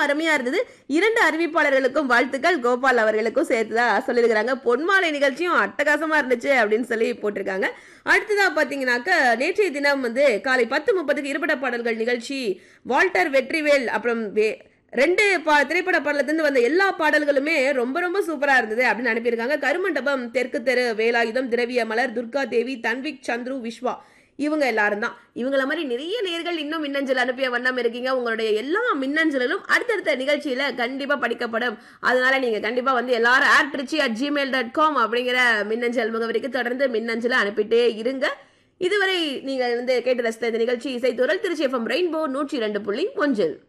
அருமையா இருந்தது இரண்டு அறிவிப்பாளர்களுக்கும் வாழ்த்துக்கள் கோபால் அவர்களுக்கும் சேர்த்துதான் சொல்லியிருக்கிறாங்க பொன்மாலை நிகழ்ச்சியும் அட்டகாசமா இருந்துச்சு அப்படின்னு சொல்லி போட்டிருக்காங்க அடுத்ததா பாத்தீங்கன்னாக்க நேற்றைய தினம் வந்து காலை பத்து முப்பதுக்கு இருபட பாடல்கள் நிகழ்ச்சி வால்டர் வெற்றிவேல் அப்புறம் வே- ரெண்டு பா திரைப்பட பாடலத்திலிருந்து வந்த எல்லா பாடல்களுமே ரொம்ப ரொம்ப சூப்பரா இருந்தது அப்படின்னு அனுப்பியிருக்காங்க கருமண்டபம் தெற்கு தெரு வேலாயுதம் திரவிய மலர் துர்கா தேவி தன்விக் சந்துரு விஸ்வா இவங்க எல்லாரும் தான் இவங்கள மாதிரி நிறைய நேர்கள் இன்னும் மின்னஞ்சல் அனுப்பிய வண்ணம் இருக்கீங்க உங்களுடைய எல்லா மின்னஞ்சலும் அடுத்தடுத்த நிகழ்ச்சியில கண்டிப்பா படிக்கப்படும் அதனால நீங்க கண்டிப்பா வந்து எல்லாரும் R Trichy at Gmail dot com அப்படிங்கிற மின்னஞ்சல் முகவரிக்கு தொடர்ந்து மின்னஞ்சலை அனுப்பிட்டே இருங்க இதுவரை நீங்கள் வந்து கேட்டு ரசித்த இந்த நிகழ்ச்சி இசைத்துறல் திருச்சி எஃப்எம் ரெயின்போ நூற்றி இரண்டு புள்ளி ஒன்றில்